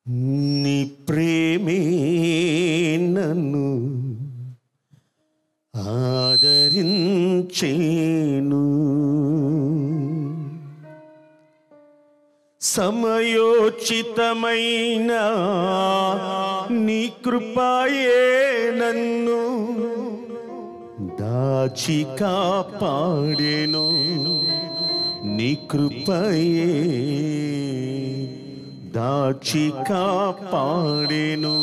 నీ ప్రేమే నన్ను ఆదరించేను సమయోచితమైన నీ కృపయే నన్ను దాచి కాపాడేను నీ కృపయే దాచి కాపాడేను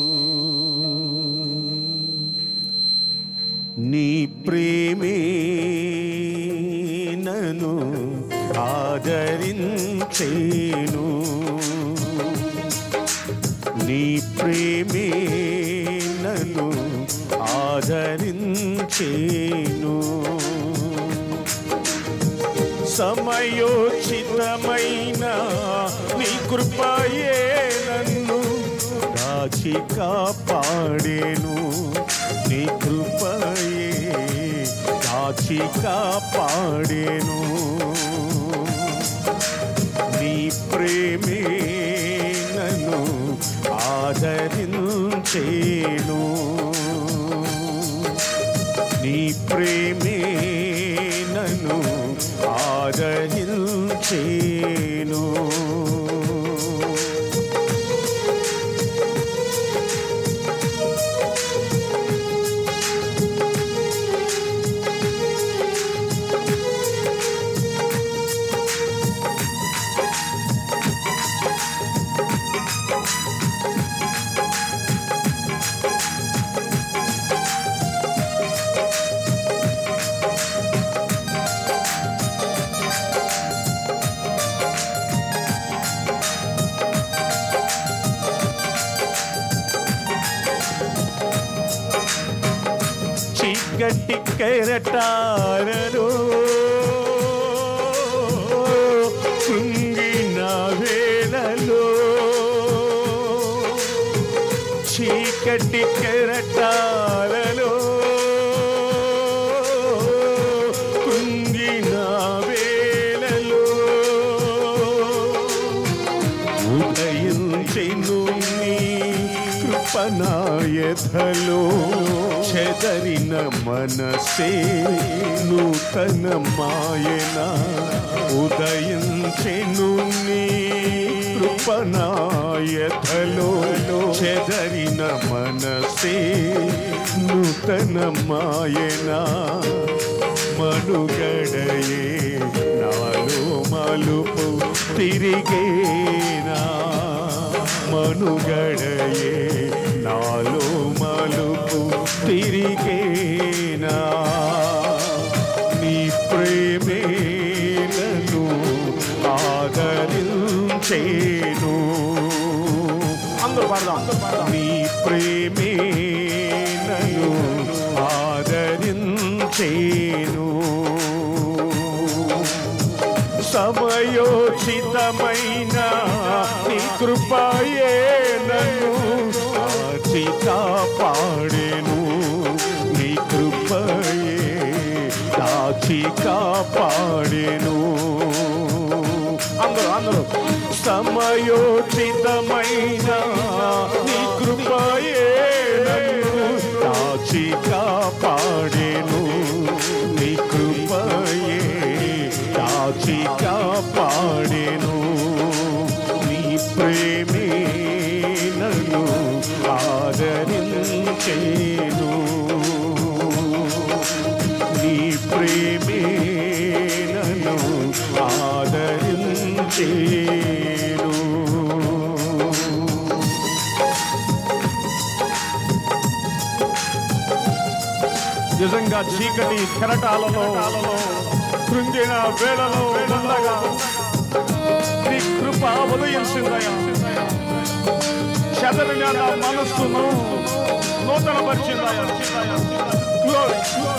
నీ ప్రేమే నను ఆదరించేను నీ ప్రేమే నను ఆదరించేను సమయోచితమైన నీ కృపయే నన్ను దాచి కాపాడేను నీ కృపయే దాచి కాపాడేను నీ ప్రేమే నన్ను ఆదరించేను నీ ప్రేమే నన్ను ఆదరించేను చీకటి కెరటారలో కృంగిన వేళలో చీకటి కెరటాలలో కృంగిన వేళలో ఉదయించెను నీ కృపనాయథలో చెదరిన మనసే నూతన మాయన ఉదయించెను నీ కృపనాయథలో చెదరిన మనసే నూతన మాయన మనుగడయే నాలో మలుపు తిరిగేనా మనుగడయే నాలో మలుపు తిరిగేనా నీ ప్రేమేలను ఆదరించేను అందరూ పాడదాం నీ ప్రేమేలను ఆదరించేను సమయోచితమైన నీ కృపయే నన్ను కాచి కాపాడేను నీ కృపయే దాచి కాపాడేను అందరూ అందరూ సమయోచితమైన నీ కృపయే నన్ను దాచి కాపాడేను నీ కృపయే దాచి కాపాడేను నీ ప్రేమే నన్ను ఆదరించేను నీ ప్రేమే నన్ను ఆదరించేను నిజంగా చీకటి కెరటాలలో కృంగిన వేళలో ఉండగా నీ కృప ఉదయించిందయా చెదరిన నా మనస్సును నూతన పరిచిందయా Glory.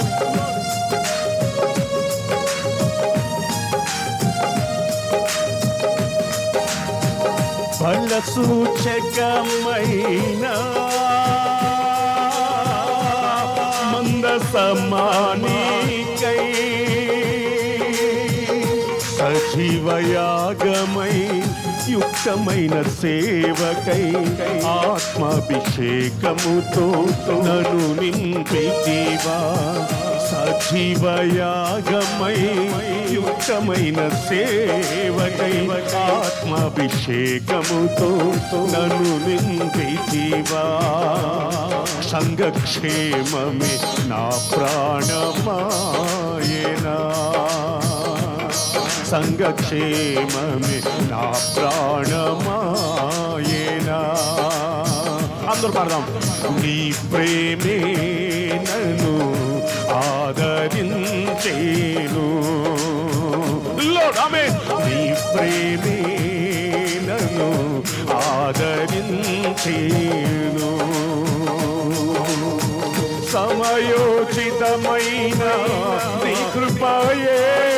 ఫల సూచకమైన మంద సమానికై సజీవయాగమై యుక్తమైన సేవకై ఆత్మాభిషేకముతో నన్ను నింపితివా సజీవయాగమై యుక్తమైన సేవకై ఆత్మాభిషేకముతో నన్ను నింపితివా సంఘక్షేమమే నా ప్రాణమాయనా సంఘక్షేమమే నా ప్రాణమాయేనా అందరూ పాడదాం నీ ప్రేమే నన్ను ఆదరించేను Lord, amen. నీ ప్రేమే నన్ను ఆదరించేను సమయోచితమైన నీ కృపయే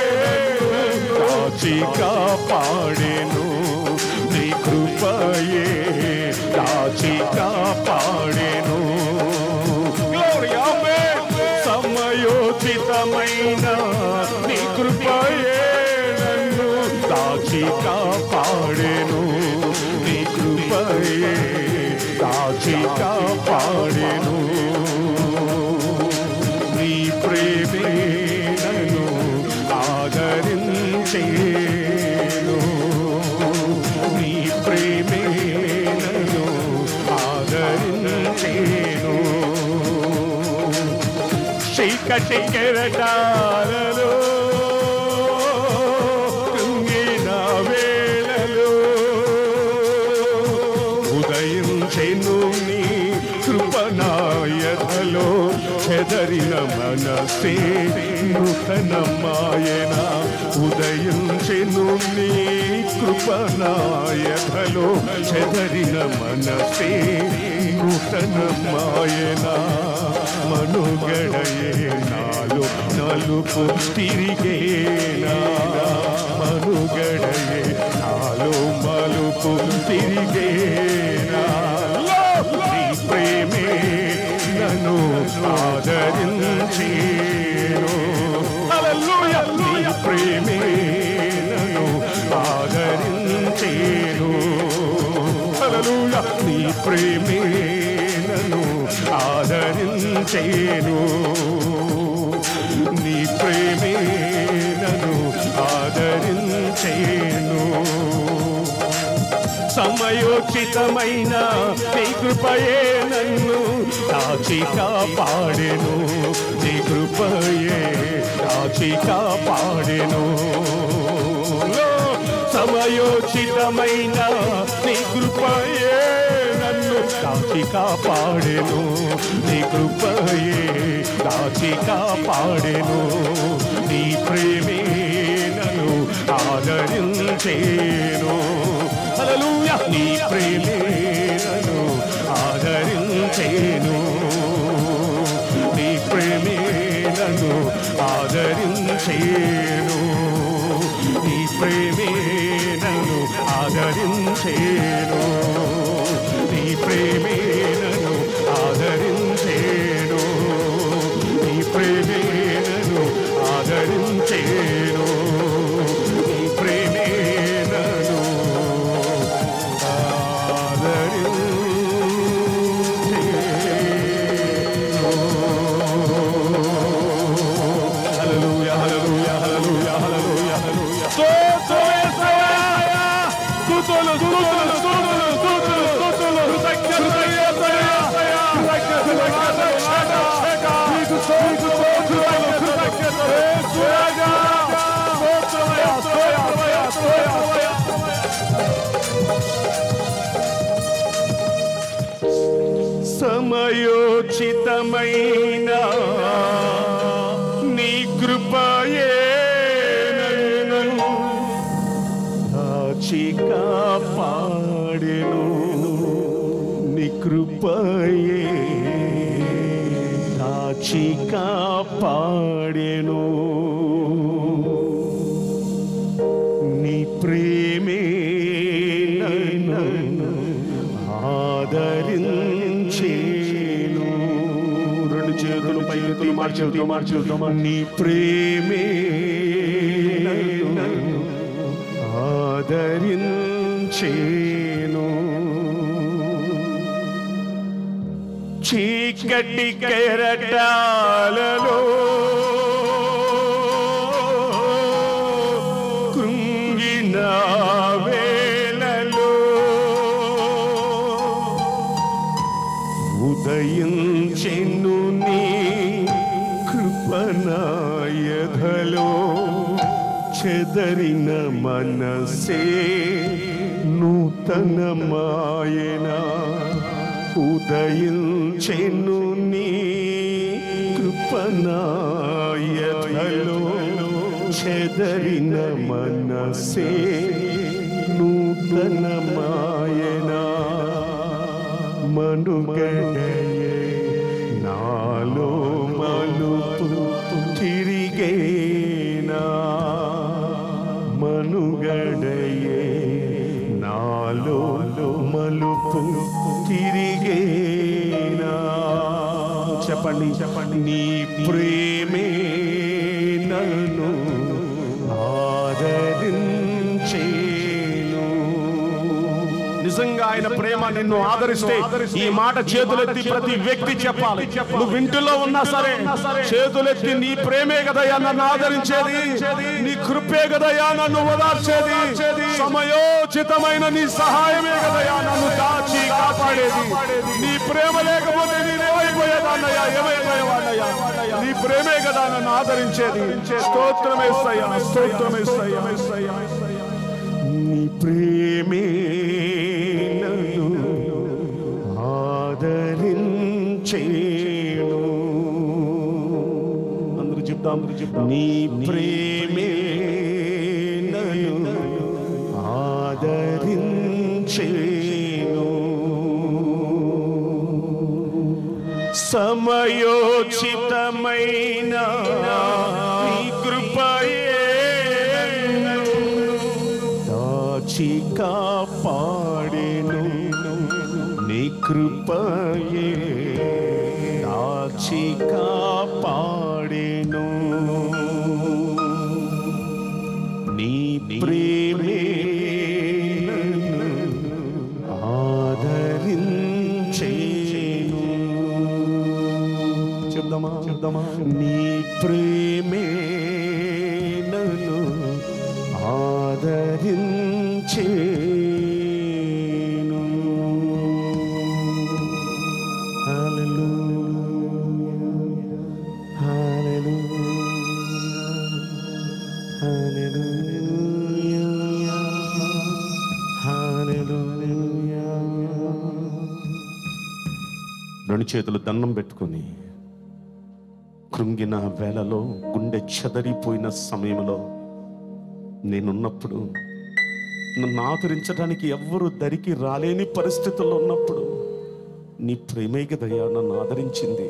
కాచి కాపాడెను నీ కృపయే కాచి కాపాడెను Glory, amen. సమయోచితమైన నీ కృపయే నన్ను దాచి కాపాడెను నీ కృపయే దాచి కాపాడెను నీ ప్రేమే నన్ను ఆదరించేను నీ ప్రేమే నన్ను ఆదరించేను చీకటి కెరటాలలో కృంగిన వేళలో ఉదయించెను నీ కృపనాయధలో చెదరిన మనసే నూతనమాయన ఉదయించెను నీ కృపనాయధలో చెదరిన మనసే నూతనమాయన మనుగడయే నాలో నలుపు తిరిగేనా మనుగడయే నాలో మలుపు తిరిగేనా నీ ప్రేమే నన్ను ఆదరించేను హల్లెలూయా నీ ప్రేమే నన్ను ఆదరించేను హల్లెలూయా నీ ప్రేమే నన్ను ఆదరించేను నీ ప్రేమే నన్ను ఆదరించేను సమయోచితమైన నీ కృపయే నన్ను దాచి కాపాడెను నీ కృపయే దాచి కాపాడెను సమయోచితమైన నీ కృపయే నన్ను దాచి కాపాడెను నీ కృపయే దాచి కాపాడెను నీ ప్రేమే నన్ను ఆదరించేను హల్లెలూయా నీ ప్రేమే నన్ను ఆదరించేను నీ ప్రేమే నన్ను ఆదరించేను నీ ప్రేమే నన్ను ఆదరించేను నీ ప్రేమే నన్ను ఆదరించేను నీ ప్రేమే నన్ను ఆదరించేను నీ ప్రేమే నన్ను హల్లెలూయా హల్లెలూయా హల్లెలూయా హల్లెలూయా హల్లెలూయా స్తోత్రం యేసయ్యా స్తుతులు స్తుతులు స్తుతులు స్తుతులు స్తుతులు కృతజ్ఞతలు యేసయ్యా కృతజ్ఞతలు యేసయ్యా నీకు స్తోత్రం స్తుతులు కృతజ్ఞతలు యేసయ్యా స్తోత్రమయ్యా స్తోత్రమయ్యా స్తోత్రమయ్యా సమయోచితమైన నీ కృపయే నన్ను దాచి కాపాడెను నీ కృపయే దాచి కాపాడెను నీ ప్రేమే నన్ను ఆదరించేను రెండు చేతులు పై ఎత్తులు మార్చేద్దు మార్చేద్దు నీ ప్రేమే నన్ను ఆదరించేను ఆదరించేను చీకటి కెరటాలలో కృంగిన వేళలో ఉదయించెను నీ కృపణాయధలో చెదరిన మనసే నూతనమాయన ఉదయించెను నీ కృపణాయధలో చెదరిన మనసే నూతనమాయనా మనుగడయే నాలో మలుపు తిరిగేనా మనుగడయే నాలో మలుపు తిరిగేనా చెప్పండి చెప్పండి నీ ప్రేమే నన్ను ఆదరించేను నిజంగా ఆయన ప్రేమ నిన్ను ఆదరిస్తే ఈ మాట చేతులెత్తి ప్రతి వ్యక్తి చెప్పాలి నువ్వు ఇంటిలో ఉన్నా సరే చేతులెత్తి నీ ప్రేమే కదయ్యా నన్ను ఆదరించేది నీ కృపే కదయ్యా నన్ను ఓదార్చేది సమయోచితమైన నీ సహాయమే కదయ్యా నన్ను దాచి కాపాడేది నీ ప్రేమ లేకపోతే నేనేమైపోయేదాన్నయ్యా ఏమైపోయేవాడయ్యా నీ ప్రేమే కదా నన్ను ఆదరించేది స్తోత్రమేస్తయ్యా స్తోత్రమేస్తయ్యా నీ ప్రేమే నన్ను ఆదరించేను అందరూ చెప్తాం అందరూ చెప్తాం నీ ప్రేమే నన్ను ఆదరించేను సమయోచితమైన నీ కృపయే దాచి కాపాడేను నీ కృపయే దాచి కాపాడేను నీ ప్రేమే నన్ను ఆదరించేను చెప్దామా చెప్దామా నీ ప్రేమే నన్ను ఆదరించేను హల్లెలూయా హల్లెలూయా హల్లెలూయా రెండు చేతులు దండం పెట్టుకొని కృంగిన వేళలో గుండె చెదరిపోయిన సమయంలో నేనున్నప్పుడు నన్ను ఆదరించడానికి ఎవ్వరు దరికి రాలేని పరిస్థితుల్లో ఉన్నప్పుడు నీ ప్రేమే కదయ్యా నన్ను ఆదరించింది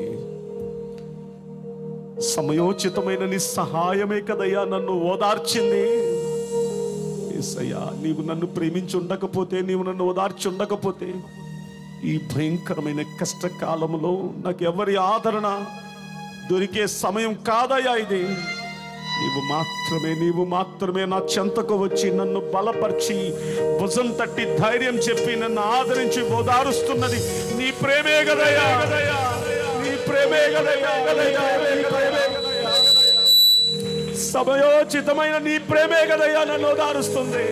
సమయోచితమైన నీ సహాయమే కదయ్యా నన్ను ఓదార్చింది యేసయ్యా నీవు నన్ను ప్రేమించి ఉండకపోతే నీవు నన్ను ఓదార్చి ఉండకపోతే ఈ భయంకరమైన కష్టకాలంలో నాకు ఎవరి ఆదరణ దొరికే సమయం కాదయ్యా ఇది నీవు మాత్రమే నీవు మాత్రమే నా చెంతకు వచ్చి నన్ను బలపరిచి భుజం తట్టి ధైర్యం చెప్పి నన్ను ఆదరించి ఓదారుస్తున్నది నీ ప్రేమే గదయ్యా నీ ప్రేమే గదయ్యా గదయ్యా, నీ ప్రేమే గదయ్యా. సమయోచితమైన నీ ప్రేమే గదయ్యా నన్ను ఓదారుస్తుంది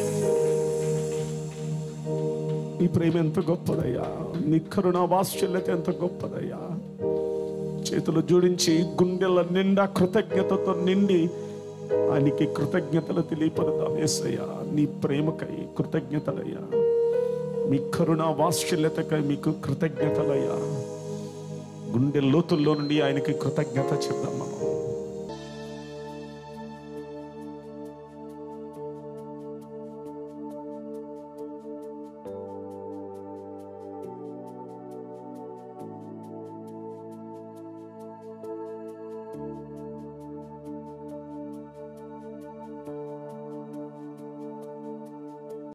నీ ప్రేమ ఎంత గొప్పదయ్యా నీ కరుణ వాత్సల్యత ఎంత గొప్పదయ్యా చేతులు జోడించి గుండెల నిండా కృతజ్ఞతతో నిండి ఆయనకి కృతజ్ఞతలు తెలియపడదాం ఏసయ్యా నీ ప్రేమకై కృతజ్ఞతలయ్యా మీ కరుణ వాత్సల్యతకై మీకు కృతజ్ఞతలయ్యా గుండె లోతుల్లో నుండి ఆయనకి కృతజ్ఞత చెప్దాం మనం